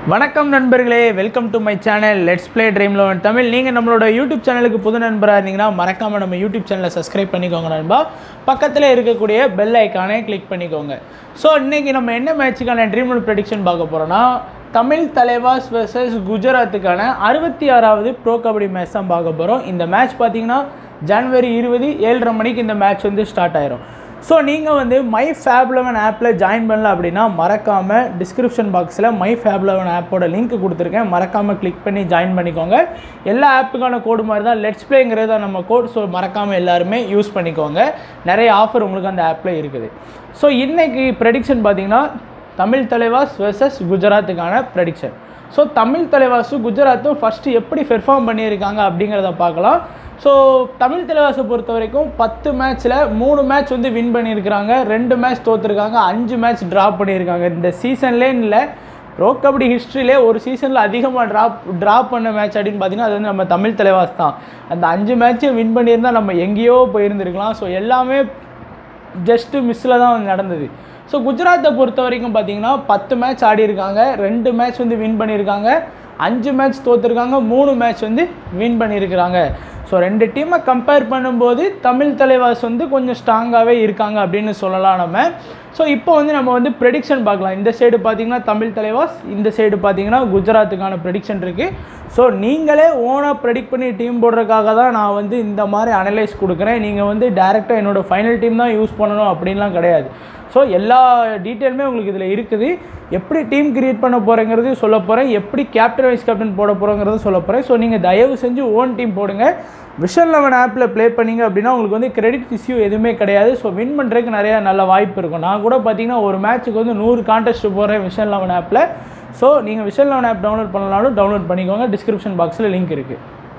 வணக்கம் நண்பர்களே welcome to my channel let's play dream eleven Tamil நீங்கள் நம்மளோட யூடியூப் சேனலுக்கு புது நண்பராக இருந்தீங்கன்னா மறக்காமல் நம்ம யூடியூப் சேனலை சப்ஸ்கிரைப் பண்ணிக்கோங்க நண்பா பக்கத்தில் இருக்கக்கூடிய பெல் ஐக்கானே கிளிக் பண்ணிக்கோங்க ஸோ இன்றைக்கி நம்ம என்ன மேட்சுக்கான ட்ரீம் லெவன் ப்ரெடிக்ஷன் பார்க்க போகிறோன்னா தமிழ் தலைவாஸ் வர்சஸ் குஜராத்துக்கான அறுபத்தி ஆறாவது ப்ரோ கபடி மேட்ச் தான் பார்க்க போகிறோம் இந்த மேட்ச் பார்த்தீங்கன்னா ஜனவரி இருபது ஏழரை மணிக்கு இந்த மேட்ச் வந்து ஸ்டார்ட் ஆயிரும் ஸோ நீங்கள் வந்து மை ஃபேப் லெவன் ஆப்பில் ஜாயின் பண்ணல அப்படின்னா மறக்காமல் டிஸ்கிரிப்ஷன் பாக்ஸில் மை ஃபேப் லெவன் ஆப்போட லிங்க் கொடுத்துருக்கேன் மறக்காமல் கிளிக் பண்ணி ஜாயின் பண்ணிக்கோங்க எல்லா ஆப்புக்கான கோடு மாதிரி தான் லெட்ஸ் ப்ளேங்கிறது தான் நம்ம கோட் ஸோ மறக்காமல் எல்லாருமே யூஸ் பண்ணிக்கோங்க நிறைய ஆஃபர் உங்களுக்கு அந்த ஆப்பில் இருக்குது ஸோ இன்னைக்கு ப்ரெடிக்ஷன் பார்த்தீங்கன்னா தமிழ் தலைவாஸ் வெர்சஸ் குஜராத்துக்கான ப்ரெடிக்ஷன் ஸோ தமிழ் தலைவாஸும் குஜராத்தும் ஃபஸ்ட்டு எப்படி பெர்ஃபார்ம் பண்ணியிருக்காங்க அப்படிங்கிறத பார்க்கலாம் ஸோ தமிழ் தலைவாசை பொறுத்த வரைக்கும் பத்து மேட்ச்சில் மூணு மேட்ச் வந்து வின் பண்ணியிருக்கிறாங்க ரெண்டு மேட்ச் தோற்றுருக்காங்க அஞ்சு மேட்ச் ட்ராப் பண்ணியிருக்காங்க இந்த சீசன்லே இல்லை ப்ரோ கபடி ஹிஸ்ட்ரியிலே ஒரு சீசனில் அதிகமாக ட்ராப் ட்ராப் பண்ண மேட்ச் அப்படின்னு பார்த்தீங்கன்னா அது வந்து நம்ம தமிழ் தலைவாஸ் தான் அந்த அஞ்சு மேட்ச்சையும் வின் பண்ணியிருந்தால் நம்ம எங்கேயோ போயிருந்துருக்கலாம் ஸோ எல்லாமே ஜஸ்ட்டு மிஸ்ஸில் தான் வந்து நடந்தது ஸோ குஜராத்தை பொறுத்த வரைக்கும் பார்த்தீங்கன்னா பத்து மேட்ச் ஆடி இருக்காங்க ரெண்டு மேட்ச் வந்து வின் பண்ணியிருக்காங்க அஞ்சு மேட்ச் தோற்றுருக்காங்க மூணு மேட்ச் வந்து வின் பண்ணியிருக்கிறாங்க ஸோ ரெண்டு டீமை கம்பேர் பண்ணும்போது தமிழ் தலைவாஸ் வந்து கொஞ்சம் ஸ்ட்ராங்காகவே இருக்காங்க அப்படின்னு சொல்லலாம் நம்ம ஸோ இப்போ வந்து நம்ம வந்து ப்ரெடிக்ஷன் பார்க்கலாம் இந்த சைடு பார்த்தீங்கன்னா தமிழ் தலைவாஸ் இந்த சைடு பார்த்தீங்கன்னா குஜராத்துக்கான ப்ரெடிக்ஷன் இருக்குது ஸோ நீங்களே ஓனாக ப்ரெடிக்ட் பண்ணி டீம் போடுறதுக்காக தான் நான் வந்து இந்த மாதிரி அனலைஸ் கொடுக்குறேன் நீங்கள் வந்து டேரெக்டாக என்னோடய ஃபைனல் டீம் தான் யூஸ் பண்ணணும் அப்படின்லாம் கிடையாது ஸோ எல்லா டீட்டெயிலுமே உங்களுக்கு இதில் இருக்குது எப்படி டீம் கிரியேட் பண்ண போகிறேங்கிறது சொல்ல போகிறேன் எப்படி கேப்டன் வைஸ் கேப்டன் போட போகிறோங்கிறது சொல்ல போகிறேன் ஸோ நீங்கள் தயவு செஞ்சு ஓன் டீம் போடுங்க விஷன் லெவன் ஆப்பில் ப்ளே பண்ணீங்க அப்படின்னா உங்களுக்கு வந்து கிரெடிட் இஷ்யூ எதுவுமே கிடையாது ஸோ வின் பண்ணுறதுக்கு நிறையா நல்ல வாய்ப்பு இருக்கும் நான் கூட பார்த்தீங்கன்னா ஒரு மேட்ச்சுக்கு வந்து நூறு கான்டெஸ்ட் போடுறேன் விஷன் லெவன் ஆப்பில் ஸோ நீங்கள் விஷன் லெவன் ஆப் டவுன்லோட் பண்ணலாலும் டவுன்லோட் பண்ணிக்கோங்க டிஸ்கிரிப்ஷன் பாக்ஸில் லிங்க் இருக்குது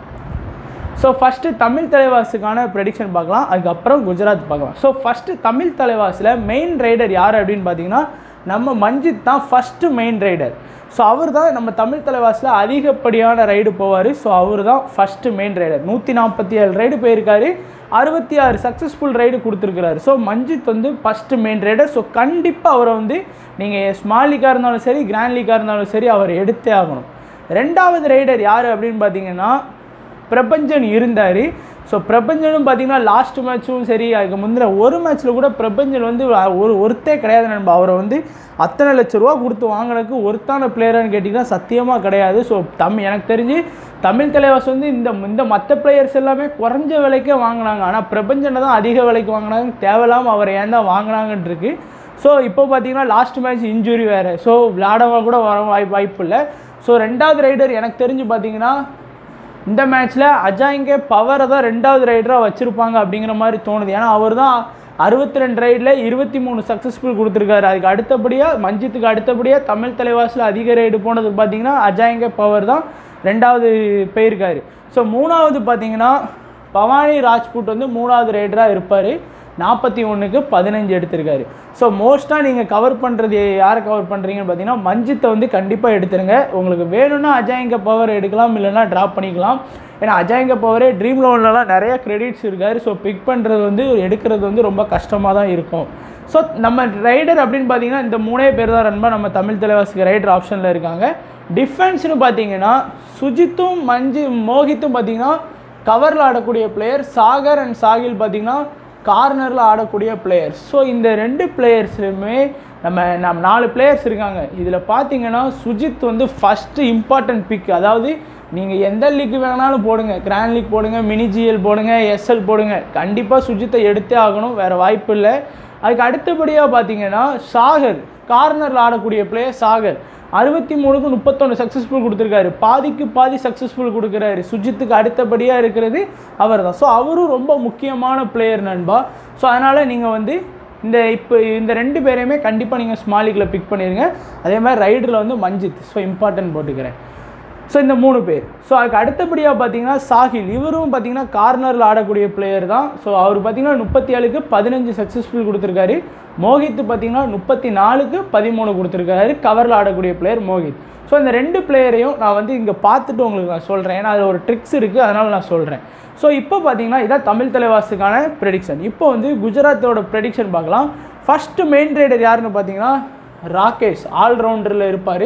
ஸோ ஃபஸ்ட்டு தமிழ் தலைவாஸுக்கான ப்ரெடிக்ஷன் பார்க்கலாம் அதுக்கப்புறம் குஜராத் பார்க்கலாம் ஸோ ஃபஸ்ட்டு தமிழ் தலைவாஸில் மெயின் ரைடர் யார் அப்படின்னு பார்த்தீங்கன்னா நம்ம மஞ்சித் தான் ஃபஸ்ட்டு மெயின் ரைடர் ஸோ அவர் தான் நம்ம தமிழ் தலைவாஸில் அதிகப்படியான ரைடு போவார் ஸோ அவர் தான் ஃபஸ்ட்டு மெயின் ரைடர் நூற்றி நாற்பத்தி ஏழு ரைடு போயிருக்காரு அறுபத்தி ஆறு சக்ஸஸ்ஃபுல் ரைடு கொடுத்துருக்கிறாரு ஸோ மஞ்சித் வந்து ஃபஸ்ட்டு மெயின் ரைடர் ஸோ கண்டிப்பாக அவரை வந்து நீங்கள் ஸ்மால் லீக்காக இருந்தாலும் சரி கிராண்ட் லீக்காக இருந்தாலும் சரி அவர் எடுத்தே ஆகணும் ரெண்டாவது ரைடர் யார் அப்படின்னு பார்த்தீங்கன்னா பிரபஞ்சன் இருந்தார் ஸோ பிரபஞ்சனும் பார்த்தீங்கன்னா லாஸ்ட் மேட்ச்சும் சரி அதுக்கு முந்தின ஒரு மேட்ச்சில் கூட பிரபஞ்சன் வந்து ஒரு ஒருத்தே கிடையாது நண்பா அவரை வந்து அத்தனை லட்ச ரூபா கொடுத்து வாங்கினதுக்கு ஒருத்தான பிளேயரான்னு கேட்டிங்கன்னா சத்தியமாக கிடையாது ஸோ தம் எனக்கு தெரிஞ்சு தமிழ் தலைவாஸ் வந்து இந்த இந்த மற்ற பிளேயர்ஸ் எல்லாமே குறைஞ்ச விலைக்கே வாங்கினாங்க ஆனால் பிரபஞ்சனை தான் அதிக விலைக்கு வாங்கினாங்க தேவையில்லாமல் அவர் ஏன் தான் வாங்கினாங்கன்னு இருக்கு ஸோ இப்போ பார்த்தீங்கன்னா லாஸ்ட் மேட்ச் இன்ஜுரி வேறு ஸோ விளையாடவா கூட வர வாய்ப்பு வாய்ப்பு இல்லை ஸோ ரெண்டாவது ரைடர் எனக்கு தெரிஞ்சு பார்த்தீங்கன்னா இந்த மேட்ச்சில் அஜாங்கே பவரை தான் ரெண்டாவது ரைடராக வச்சுருப்பாங்க அப்படிங்கிற மாதிரி தோணுது ஏன்னா அவர் தான் அறுபத்தி ரெண்டு ரைடில் இருபத்தி மூணு சக்ஸஸ்ஃபுல் கொடுத்துருக்காரு அதுக்கு அடுத்தபடியாக மஞ்சித்துக்கு அடுத்தபடியாக தமிழ் தலைவாசில் அதிக ரைடு போனது பார்த்தீங்கன்னா அஜாங்கே பவர் தான் ரெண்டாவது போயிருக்காரு ஸோ மூணாவது பார்த்தீங்கன்னா பவானி ராஜ்புட் வந்து மூணாவது ரைடராக இருப்பார் நாற்பத்தி ஒன்றுக்கு பதினஞ்சு எடுத்திருக்காரு ஸோ மோஸ்ட்டாக நீங்கள் கவர் பண்ணுறது யாரை கவர் பண்ணுறீங்கன்னு பார்த்தீங்கன்னா மஞ்சித்தை வந்து கண்டிப்பாக எடுத்துருங்க உங்களுக்கு வேணும்னா அஜாயங்க பவர் எடுக்கலாம் இல்லைனா ட்ராப் பண்ணிக்கலாம் ஏன்னா அஜாயங்க பவரே ட்ரீம் லோன்லலாம் நிறைய கிரெடிட்ஸ் இருக்காரு ஸோ பிக் பண்ணுறது வந்து எடுக்கிறது வந்து ரொம்ப கஷ்டமாக தான் இருக்கும் ஸோ நம்ம ரைடர் அப்படின்னு பார்த்தீங்கன்னா இந்த மூணே பேர் தான் ரன்பா நம்ம தமிழ் தலைவாசிக்கு ரைடர் ஆப்ஷனில் இருக்காங்க டிஃபென்ஸ்னு பார்த்தீங்கன்னா சுஜித்தும் மஞ்சு மோகித்தும் பார்த்தீங்கன்னா கவரில் ஆடக்கூடிய பிளேயர் சாகர் அண்ட் சாகில் பார்த்தீங்கன்னா கார்னரில் ஆடக்கூடிய பிளேயர்ஸ் ஸோ இந்த ரெண்டு பிளேயர்ஸுமே நம்ம நம்ம நாலு பிளேயர்ஸ் இருக்காங்க இதில் பார்த்தீங்கன்னா சுஜித் வந்து ஃபஸ்ட்டு இம்பார்ட்டன்ட் பிக் அதாவது நீங்கள் எந்த லீக் வேணாலும் போடுங்க கிராண்ட் லீக் போடுங்க மினி ஜிஎல் போடுங்க எஸ்எல் போடுங்க கண்டிப்பாக சுஜித்தை எடுத்தே ஆகணும் வேறு வாய்ப்பு இல்லை அதுக்கு அடுத்தபடியாக பார்த்தீங்கன்னா சாகர் கார்னரில் ஆடக்கூடிய பிளேயர் சாகர் அறுபத்தி மூணுக்கு முப்பத்தொன்று சக்ஸஸ்ஃபுல் கொடுத்துருக்காரு பாதிக்கு பாதி சக்ஸஸ்ஃபுல் கொடுக்குறாரு சுஜித்துக்கு அடுத்தபடியாக இருக்கிறது அவர் தான் ஸோ அவரும் ரொம்ப முக்கியமான பிளேயர் நண்பா ஸோ அதனால் நீங்கள் வந்து இந்த இப்போ இந்த ரெண்டு பேரையுமே கண்டிப்பாக நீங்கள் ஸ்மாலிக்கில் பிக் பண்ணிடுங்க அதே மாதிரி ரைடரில் வந்து மஞ்சித் ஸோ இம்பார்ட்டன்ட் போட்டுக்கிறேன் ஸோ இந்த மூணு பேர் ஸோ அதுக்கு அடுத்தபடியாக பார்த்தீங்கன்னா சாஹில் இவரும் பார்த்தீங்கன்னா கார்னரில் ஆடக்கூடிய பிளேயர் தான் ஸோ அவர் பார்த்தீங்கன்னா முப்பத்தி ஏழுக்கு பதினஞ்சு சக்ஸஸ்ஃபுல் கொடுத்துருக்காரு மோகித் பார்த்தீங்கன்னா முப்பத்தி நாலுக்கு பதிமூணு கொடுத்துருக்காரு கவரில் ஆடக்கூடிய பிளேயர் மோகித் ஸோ இந்த ரெண்டு பிளேயரையும் நான் வந்து இங்கே பார்த்துட்டு உங்களுக்கு நான் சொல்கிறேன் ஏன்னா அதில் ஒரு ட்ரிக்ஸ் இருக்குது அதனால் நான் சொல்கிறேன் ஸோ இப்போ பார்த்தீங்கன்னா இதான் தமிழ் தலைவாசுக்கான ப்ரெடிக்ஷன் இப்போ வந்து குஜராத்தோட ப்ரெடிக்ஷன் பார்க்கலாம் ஃபஸ்ட்டு மெயின் ரைடர் யாருன்னு பார்த்தீங்கன்னா ராகேஷ் ஆல்ரவுண்டரில் இருப்பார்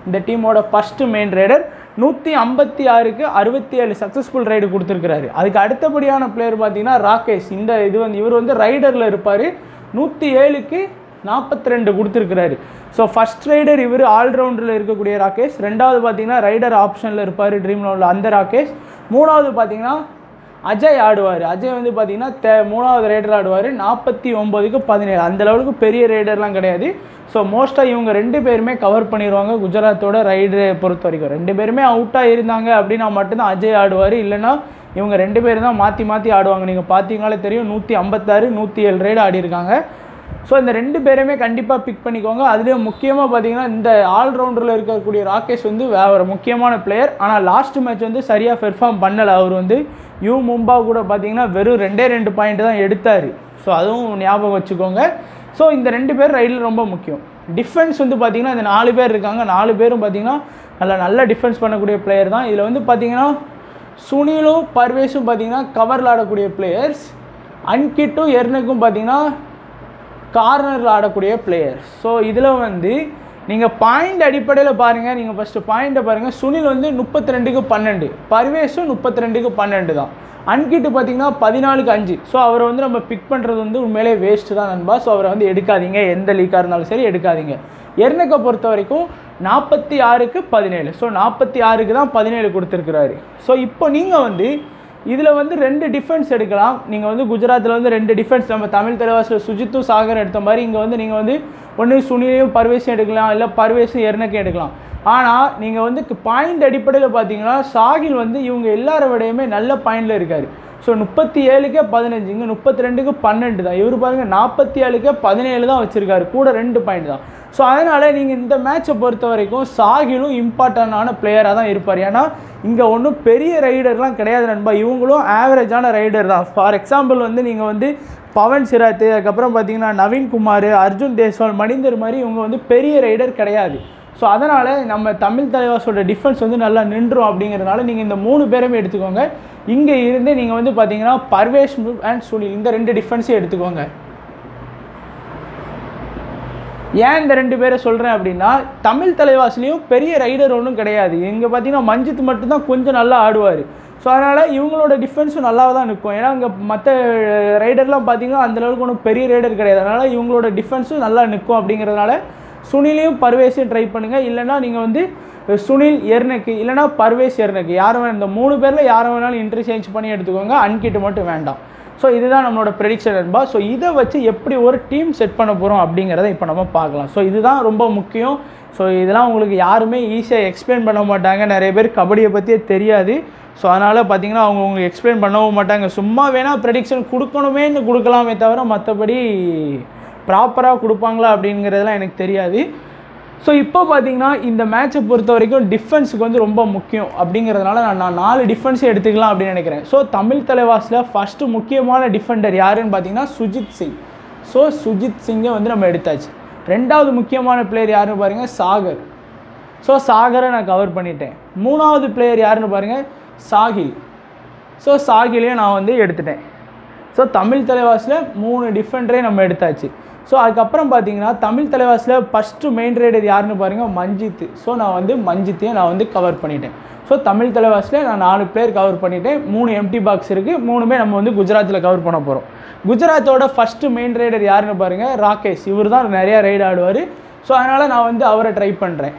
இந்த டீமோட ஃபஸ்ட்டு மெயின் ரைடர் நூற்றி ஐம்பத்தி ஆறுக்கு அறுபத்தி ஏழு சக்ஸஸ்ஃபுல் ரைடு கொடுத்துருக்கிறாரு அதுக்கு அடுத்தபடியான பிளேயர் பார்த்தீங்கன்னா ராகேஷ் இந்த இது வந்து இவர் வந்து ரைடரில் இருப்பார் நூற்றி ஏழுக்கு நாற்பத்தி ரெண்டு கொடுத்துருக்கிறாரு ஸோ ஃபஸ்ட் ரைடர் இவர் ஆல்ரவுண்டரில் இருக்கக்கூடிய ராகேஷ் ரெண்டாவது பார்த்தீங்கன்னா ரைடர் ஆப்ஷனில் இருப்பார் ட்ரீம் லெவலில் அந்த ராகேஷ் மூணாவது பார்த்தீங்கன்னா அஜய் ஆடுவார் அஜய் வந்து பார்த்தீங்கன்னா தே மூணாவது ரைடர் ஆடுவார் நாற்பத்தி ஒம்போதுக்கு பதினேழு அந்த லெவலுக்கு பெரிய ரைடர்லாம் கிடையாது ஸோ மோஸ்ட்டாக இவங்க ரெண்டு பேருமே கவர் பண்ணிடுவாங்க குஜராத்தோட ரைடரை பொறுத்த வரைக்கும் ரெண்டு பேருமே அவுட்டாக இருந்தாங்க அப்படின்னா மட்டும்தான் அஜய் ஆடுவார் இல்லைன்னா இவங்க ரெண்டு பேரும் தான் மாற்றி மாற்றி ஆடுவாங்க நீங்கள் பார்த்தீங்கனாலே தெரியும் நூற்றி ஐம்பத்தாறு நூற்றி ஏழு ரைடு ஆடிருக்காங்க ஸோ இந்த ரெண்டு பேருமே கண்டிப்பாக பிக் பண்ணிக்கோங்க அதுலேயும் முக்கியமாக பார்த்தீங்கன்னா இந்த ஆல்ரவுண்டரில் இருக்கக்கூடிய ராகேஷ் வந்து வேற முக்கியமான பிளேயர் ஆனால் லாஸ்ட் மேட்ச் வந்து சரியாக பெர்ஃபார்ம் பண்ணலை அவர் வந்து யூ மும்பா கூட பார்த்தீங்கன்னா வெறும் ரெண்டே ரெண்டு பாயிண்ட் தான் எடுத்தார் ஸோ அதுவும் ஞாபகம் வச்சுக்கோங்க ஸோ இந்த ரெண்டு பேர் ரைடில் ரொம்ப முக்கியம் டிஃபென்ஸ் வந்து பார்த்தீங்கன்னா இந்த நாலு பேர் இருக்காங்க நாலு பேரும் பார்த்தீங்கன்னா நல்ல நல்ல டிஃபென்ஸ் பண்ணக்கூடிய பிளேயர் தான் இதில் வந்து பார்த்தீங்கன்னா சுனிலும் பர்வேஸும் பார்த்தீங்கன்னா கவரில் ஆடக்கூடிய பிளேயர்ஸ் அன்கிட்டும் எர்னக்கும் பார்த்தீங்கன்னா கார்னரில் ஆடக்கூடிய பிளேயர் ஸோ இதில் வந்து நீங்கள் பாயிண்ட் அடிப்படையில் பாருங்கள் நீங்கள் ஃபஸ்ட்டு பாயிண்ட்டை பாருங்கள் சுனில் வந்து முப்பத்தி ரெண்டுக்கு பன்னெண்டு பர்வேஸும் முப்பத்தி ரெண்டுக்கு பன்னெண்டு தான் அன்கிட்டு பார்த்தீங்கன்னா பதினாலுக்கு அஞ்சு ஸோ அவரை வந்து நம்ம பிக் பண்ணுறது வந்து உண்மையிலே வேஸ்ட்டு தான் நண்பா ஸோ அவரை வந்து எடுக்காதீங்க எந்த லீக்காக இருந்தாலும் சரி எடுக்காதீங்க எர்னக்கை பொறுத்த வரைக்கும் நாற்பத்தி ஆறுக்கு பதினேழு ஸோ நாற்பத்தி ஆறுக்கு தான் பதினேழு கொடுத்துருக்குறாரு ஸோ இப்போ நீங்கள் வந்து இதில் வந்து ரெண்டு டிஃபென்ஸ் எடுக்கலாம் நீங்கள் வந்து குஜராத்தில் வந்து ரெண்டு டிஃபென்ஸ் நம்ம தமிழ் தலைவாசில் சுஜித்தும் சாகர் எடுத்த மாதிரி இங்கே வந்து நீங்கள் வந்து ஒன்று சுனிலையும் பர்வேஸும் எடுக்கலாம் இல்லை பர்வேஸும் எர்னக்கும் எடுக்கலாம் ஆனால் நீங்கள் வந்து பாயிண்ட் அடிப்படையில் பார்த்தீங்கன்னா சாகில் வந்து இவங்க எல்லார விடையுமே நல்ல பாயிண்டில் இருக்கார் ஸோ முப்பத்தி ஏழுக்கே பதினஞ்சு இங்கே முப்பத்தி ரெண்டுக்கு பன்னெண்டு தான் இவர் பாருங்கள் நாற்பத்தி ஏழுக்கே பதினேழு தான் வச்சுருக்காரு கூட ரெண்டு பாயிண்ட் தான் ஸோ அதனால் நீங்கள் இந்த மேட்சை பொறுத்த வரைக்கும் சாகிலும் இம்பார்ட்டண்டான பிளேயராக தான் இருப்பார் ஏன்னா இங்கே ஒன்றும் பெரிய ரைடர்லாம் கிடையாது நண்பா இவங்களும் ஆவரேஜான ரைடர் தான் ஃபார் எக்ஸாம்பிள் வந்து நீங்கள் வந்து பவன் சிராத்து அதுக்கப்புறம் பார்த்தீங்கன்னா நவீன்குமார் அர்ஜுன் தேஸ்வால் மணிந்தர் மாதிரி இவங்க வந்து பெரிய ரைடர் கிடையாது ஸோ அதனால் நம்ம தமிழ் தலைவாசோட டிஃபென்ஸ் வந்து நல்லா நின்றும் அப்படிங்கிறதுனால நீங்கள் இந்த மூணு பேருமே எடுத்துக்கோங்க இங்கே இருந்து நீங்கள் வந்து பார்த்தீங்கன்னா பர்வேஷ் அண்ட் சுனில் இந்த ரெண்டு டிஃபென்ஸையும் எடுத்துக்கோங்க ஏன் இந்த ரெண்டு பேரை சொல்கிறேன் அப்படின்னா தமிழ் தலைவாசிலையும் பெரிய ரைடர் ஒன்றும் கிடையாது இங்கே பார்த்தீங்கன்னா மஞ்சித் மட்டும்தான் கொஞ்சம் நல்லா ஆடுவார் ஸோ அதனால் இவங்களோட டிஃபென்ஸும் நல்லா தான் நிற்கும் ஏன்னா இங்கே மற்ற ரைடர்லாம் பார்த்தீங்கன்னா அந்தளவுக்கு ஒன்றும் பெரிய ரைடர் கிடையாது அதனால் இவங்களோட டிஃபென்ஸும் நல்லா நிற்கும் அப்படிங்கிறதுனால சுனிலையும் பர்வேஸையும் ட்ரை பண்ணுங்கள் இல்லைனா நீங்கள் வந்து சுனில் எர்னக்கு இல்லைனா பர்வேஸ் எர்னக்கு யாரும் வேணும் இந்த மூணு பேரில் யாரை வேணாலும் இன்டர்சேஞ்ச் பண்ணி எடுத்துக்கோங்க அன்கிட்டு மட்டும் வேண்டாம் ஸோ இதுதான் நம்மளோட ப்ரெடிக்ஷன் நண்பா ஸோ இதை வச்சு எப்படி ஒரு டீம் செட் பண்ண போகிறோம் அப்படிங்கிறத இப்போ நம்ம பார்க்கலாம் ஸோ இதுதான் ரொம்ப முக்கியம் ஸோ இதெல்லாம் உங்களுக்கு யாருமே ஈஸியாக எக்ஸ்பிளைன் பண்ண மாட்டாங்க நிறைய பேர் கபடியை பற்றியே தெரியாது ஸோ அதனால் பார்த்தீங்கன்னா அவங்க உங்களுக்கு எக்ஸ்பிளைன் பண்ணவும் மாட்டாங்க சும்மா வேணால் ப்ரெடிக்ஷன் கொடுக்கணுமேன்னு கொடுக்கலாமே தவிர மற்றபடி ப்ராப்பராக கொடுப்பாங்களா அப்படிங்கிறதுலாம் எனக்கு தெரியாது ஸோ இப்போ பார்த்தீங்கன்னா இந்த மேட்சை பொறுத்த வரைக்கும் டிஃபென்ஸுக்கு வந்து ரொம்ப முக்கியம் அப்படிங்கிறதுனால நான் நான் நாலு டிஃபென்ஸை எடுத்துக்கலாம் அப்படின்னு நினைக்கிறேன் ஸோ தமிழ் தலைவாசில் ஃபஸ்ட்டு முக்கியமான டிஃபெண்டர் யாருன்னு பார்த்தீங்கன்னா சுஜித் சிங் ஸோ சுஜித் சிங்கை வந்து நம்ம எடுத்தாச்சு ரெண்டாவது முக்கியமான பிளேயர் யாருன்னு பாருங்கள் சாகர் ஸோ சாகரை நான் கவர் பண்ணிட்டேன் மூணாவது பிளேயர் யாருன்னு பாருங்கள் சாகில் ஸோ சாகிலையும் நான் வந்து எடுத்துட்டேன் ஸோ தமிழ் தலைவாசில் மூணு டிஃபெண்டரே நம்ம எடுத்தாச்சு ஸோ அதுக்கப்புறம் பார்த்தீங்கன்னா தமிழ் தலைவாசில் ஃபஸ்ட்டு மெயின் ரைடர் யாருன்னு பாருங்கள் மஞ்சித் ஸோ நான் வந்து மஞ்சித்தையும் நான் வந்து கவர் பண்ணிட்டேன் ஸோ தமிழ் தலைவாசில் நான் நாலு பேர் கவர் பண்ணிட்டேன் மூணு எம்டி பாக்ஸ் இருக்குது மூணுமே நம்ம வந்து குஜராத்தில் கவர் பண்ண போகிறோம் குஜராத்தோட ஃபஸ்ட்டு மெயின் ரைடர் யாருன்னு பாருங்கள் ராகேஷ் இவர் தான் நிறையா ரைடு ஆடுவார் ஸோ அதனால் நான் வந்து அவரை ட்ரை பண்ணுறேன்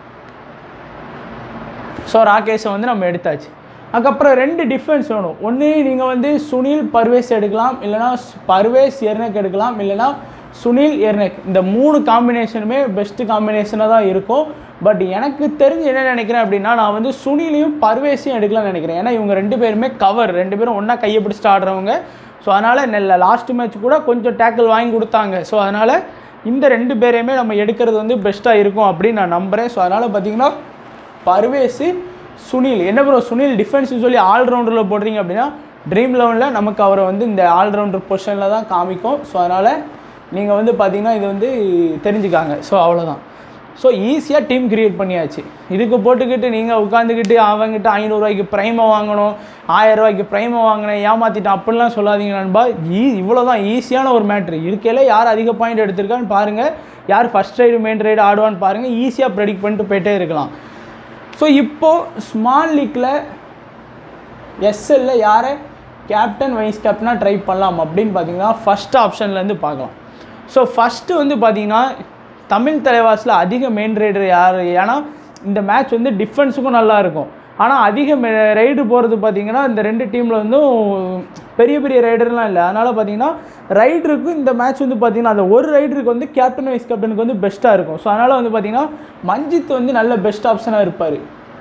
ஸோ ராகேஷை வந்து நம்ம எடுத்தாச்சு அதுக்கப்புறம் ரெண்டு டிஃபென்ஸ் வேணும் ஒன்று நீங்கள் வந்து சுனில் பர்வேஸ் எடுக்கலாம் இல்லைனா பர்வேஸ் எர்னக் எடுக்கலாம் இல்லைனா சுனில் எர்னக் இந்த மூணு காம்பினேஷனுமே பெஸ்ட்டு காம்பினேஷனாக தான் இருக்கும் பட் எனக்கு தெரிஞ்சு என்ன நினைக்கிறேன் அப்படின்னா நான் வந்து சுனிலையும் பர்வேஸையும் எடுக்கலாம்னு நினைக்கிறேன் ஏன்னா இவங்க ரெண்டு பேருமே கவர் ரெண்டு பேரும் ஒன்றா கையை பிடிச்சிட்டு ஆடுறவங்க ஸோ அதனால் நெல்ல லாஸ்ட் மேட்ச் கூட கொஞ்சம் டேக்கிள் வாங்கி கொடுத்தாங்க ஸோ அதனால் இந்த ரெண்டு பேரையுமே நம்ம எடுக்கிறது வந்து பெஸ்ட்டாக இருக்கும் அப்படின்னு நான் நம்புகிறேன் ஸோ அதனால் பார்த்தீங்கன்னா பர்வேஸு சுனில் என்ன ப்ரோ சுனில் டிஃபென்ஸ்னு சொல்லி ஆல்ரவுண்டரில் போடுறீங்க அப்படின்னா ட்ரீம் லெவனில் நமக்கு அவரை வந்து இந்த ஆல்ரவுண்டர் பொசிஷனில் தான் காமிக்கும் ஸோ அதனால் நீங்கள் வந்து பார்த்தீங்கன்னா இது வந்து தெரிஞ்சுக்காங்க ஸோ அவ்வளோதான் ஸோ ஈஸியாக டீம் கிரியேட் பண்ணியாச்சு இதுக்கு போட்டுக்கிட்டு நீங்கள் உட்காந்துக்கிட்டு அவங்ககிட்ட ஐநூறுரூவாய்க்கு ப்ரைமை வாங்கணும் ஆயிரம் ரூபாய்க்கு ப்ரைமை வாங்கினேன் ஏமாற்றிட்டேன் அப்படிலாம் சொல்லாதீங்க நண்பா ஈ இவ்வளோ தான் ஈஸியான ஒரு மேட்ரு இருக்கையில் யார் அதிக பாயிண்ட் எடுத்திருக்கான்னு பாருங்கள் யார் ஃபஸ்ட் ரைடு மெயின் ரைடு ஆடுவான்னு பாருங்கள் ஈஸியாக ப்ரெடிக்ட் பண்ணிட்டு போயிட்டே இருக்கலாம் ஸோ இப்போது ஸ்மால் லீக்கில் எஸ்எல்ல யாரை கேப்டன் வைஸ் கேப்டனாக ட்ரை பண்ணலாம் அப்படின்னு பார்த்தீங்கன்னா ஃபஸ்ட் ஆப்ஷன்லேருந்து பார்க்கலாம் ஸோ ஃபஸ்ட்டு வந்து பார்த்தீங்கன்னா தமிழ் தலைவாசில் அதிக மெயின் ரைடர் யார் ஏன்னா இந்த மேட்ச் வந்து டிஃபென்ஸுக்கும் நல்லா இருக்கும் ஆனால் அதிக ரைடு போகிறது பார்த்தீங்கன்னா இந்த ரெண்டு டீமில் வந்து பெரிய பெரிய ரைடர்லாம் இல்லை அதனால் பார்த்தீங்கன்னா ரைடருக்கு இந்த மேட்ச் வந்து பார்த்தீங்கன்னா அந்த ஒரு ரைடருக்கு வந்து கேப்டன் வைஸ் கேப்டனுக்கு வந்து பெஸ்ட்டாக இருக்கும் ஸோ அதனால் வந்து பார்த்தீங்கன்னா மஞ்சித் வந்து நல்ல பெஸ்ட் ஆப்ஷனாக இருப்பார்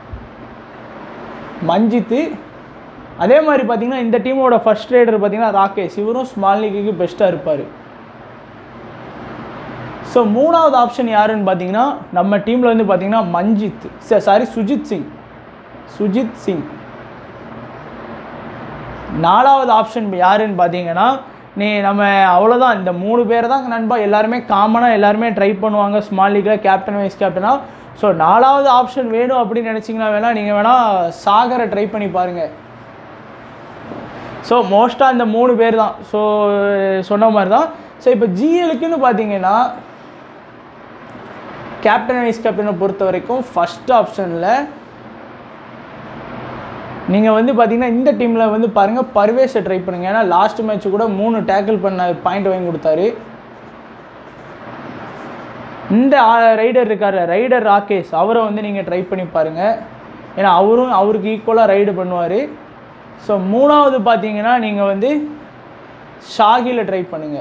மஞ்சித்து அதே மாதிரி பார்த்தீங்கன்னா இந்த டீமோட ஃபர்ஸ்ட் ரைடர் பார்த்தீங்கன்னா ராகேஷ் இவரும் ஸ்மால் லீக்குக்கு பெஸ்ட்டாக இருப்பார் ஸோ மூணாவது ஆப்ஷன் யாருன்னு பார்த்தீங்கன்னா நம்ம டீமில் வந்து பார்த்தீங்கன்னா மஞ்சித் சாரி சுஜித் சிங் சுஜித் சிங் நாலாவது ஆப்ஷன் யாருன்னு பார்த்தீங்கன்னா நீ நம்ம அவ்வளோதான் இந்த மூணு பேர் தான் நண்பா எல்லாருமே காமனாக எல்லாருமே ட்ரை பண்ணுவாங்க ஸ்மால் லீக்கில் கேப்டன் வைஸ் கேப்டனாக ஸோ நாலாவது ஆப்ஷன் வேணும் அப்படின்னு நினச்சிங்கன்னா வேணால் நீங்கள் வேணால் சாகரை ட்ரை பண்ணி பாருங்கள் ஸோ மோஸ்ட்டாக இந்த மூணு பேர் தான் ஸோ சொன்ன மாதிரி தான் ஸோ இப்போ ஜிஎலுக்குன்னு பார்த்தீங்கன்னா கேப்டன் வைஸ் கேப்டனை பொறுத்த வரைக்கும் ஃபஸ்ட் ஆப்ஷனில் நீங்கள் வந்து பார்த்தீங்கன்னா இந்த டீமில் வந்து பாருங்கள் பர்வேஸை ட்ரை பண்ணுங்கள் ஏன்னா லாஸ்ட் மேட்ச் கூட மூணு டேக்கிள் பண்ண பாயிண்ட் வாங்கி கொடுத்தாரு இந்த ரைடர் இருக்கார் ரைடர் ராகேஷ் அவரை வந்து நீங்கள் ட்ரை பண்ணி பாருங்கள் ஏன்னா அவரும் அவருக்கு ஈக்குவலாக ரைடு பண்ணுவார் ஸோ மூணாவது பார்த்தீங்கன்னா நீங்கள் வந்து ஷாகில ட்ரை பண்ணுங்கள்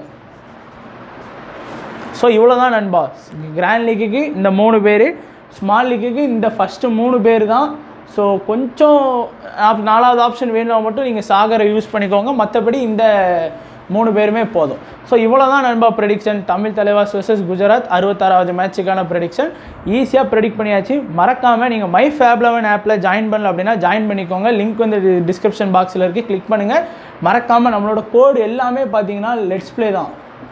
ஸோ இவ்வளோ தான் நண்பா கிராண்ட் லீக்குக்கு இந்த மூணு பேர் ஸ்மால் லீக்குக்கு இந்த ஃபஸ்ட்டு மூணு பேர் தான் ஸோ கொஞ்சம் ஆப்- நாலாவது ஆப்ஷன் வேணும்னா மட்டும் நீங்கள் சாகரை யூஸ் பண்ணிக்கோங்க மற்றபடி இந்த மூணு பேருமே போதும் ஸோ இவ்வளோ தான் நண்பா ப்ரெடிக்ஷன் தமிழ் தலைவாஸ் vs குஜராத் அறுபத்தாறாவது மேட்ச்சுக்கான ப்ரெடிக்ஷன் ஈஸியாக ப்ரெடிக்ட் பண்ணியாச்சு மறக்காமல் நீங்கள் மை ஃபேப் லெவன் ஆப்பில் ஜாயின் பண்ணல அப்படின்னா ஜாயின் பண்ணிக்கோங்க லிங்க் வந்து டிஸ்கிரிப்ஷன் பாக்ஸில் இருக்குது கிளிக் பண்ணுங்கள் மறக்காமல் நம்மளோட கோடு எல்லாமே பார்த்தீங்கன்னா லெட்ஸ் ப்ளே தான்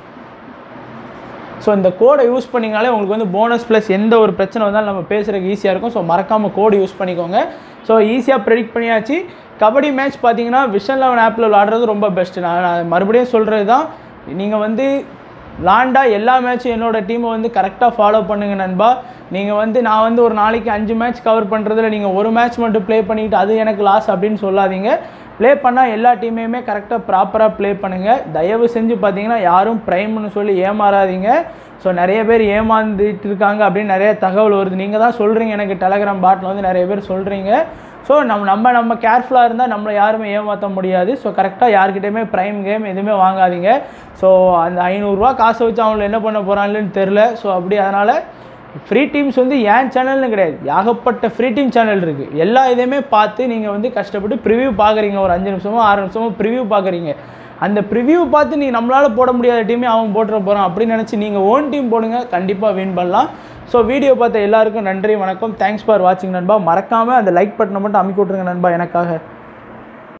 ஸோ இந்த கோடை யூஸ் பண்ணிங்கனாலே உங்களுக்கு வந்து போனஸ் ப்ளஸ் எந்த ஒரு பிரச்சனை வந்தாலும் நம்ம பேசுகிறதுக்கு ஈஸியாக இருக்கும் ஸோ மறக்காமல் கோடு யூஸ் பண்ணிக்கோங்க ஸோ ஈஸியாக ப்ரெடிக்ட் பண்ணியாச்சு கபடி மேட்ச் பார்த்தீங்கன்னா விஷன் லெவன் ஆப்பில் விளாடுறது ரொம்ப பெஸ்ட்டு நான் நான் மறுபடியும் சொல்கிறது தான் நீங்கள் வந்து விளாண்டா எல்லா மேட்சும் என்னோட டீமை வந்து கரெக்டாக ஃபாலோ பண்ணுங்க நண்பா நீங்கள் வந்து நான் வந்து ஒரு நாளைக்கு அஞ்சு மேட்ச் கவர் பண்ணுறதுல நீங்கள் ஒரு மேட்ச் மட்டும் ப்ளே பண்ணிக்கிட்டு அது எனக்கு லாஸ் அப்படின்னு சொல்லாதீங்க ப்ளே பண்ணால் எல்லா டீமையுமே கரெக்டாக ப்ராப்பராக ப்ளே பண்ணுங்கள் தயவு செஞ்சு பார்த்தீங்கன்னா யாரும் ப்ரைம்னு சொல்லி ஏமாறாதீங்க ஸோ நிறைய பேர் ஏமாந்துட்டு இருக்காங்க அப்படின்னு நிறைய தகவல் வருது நீங்கள் தான் சொல்கிறீங்க எனக்கு டெலகிராம் பாட்டில் வந்து நிறைய பேர் சொல்கிறீங்க ஸோ நம்ம நம்ம நம்ம கேர்ஃபுல்லாக இருந்தால் நம்மளை யாருமே ஏமாற்ற முடியாது ஸோ கரெக்டாக யார்கிட்டயுமே ப்ரைம் கேம் எதுவுமே வாங்காதீங்க ஸோ அந்த ஐநூறுரூவா காசை வச்சு அவங்கள என்ன பண்ண போகிறாங்கன்னு தெரில ஸோ அப்படி அதனால் ஃப்ரீ டீம்ஸ் வந்து ஏன் சேனல்னு கிடையாது ஏகப்பட்ட ஃப்ரீ டீம் சேனல் இருக்குது எல்லா இதையுமே பார்த்து நீங்கள் வந்து கஷ்டப்பட்டு ப்ரிவ்யூ பார்க்குறீங்க ஒரு அஞ்சு நிமிஷமோ ஆறு நிமிஷமோ ப்ரிவ்யூ பார்க்குறீங்க அந்த ப்ரிவ்யூ பார்த்து நீ நம்மளால் போட முடியாத டீமே அவன் போட்டுற போகிறான் அப்படின்னு நினச்சி நீங்கள் ஓன் டீம் போடுங்க கண்டிப்பாக வின் பண்ணலாம் ஸோ வீடியோ பார்த்த எல்லாருக்கும் நன்றி வணக்கம் தேங்க்ஸ் ஃபார் வாட்சிங் நண்பா மறக்காமல் அந்த லைக் பட்டனை மட்டும் அமைக்கி விட்ருங்க நண்பா எனக்காக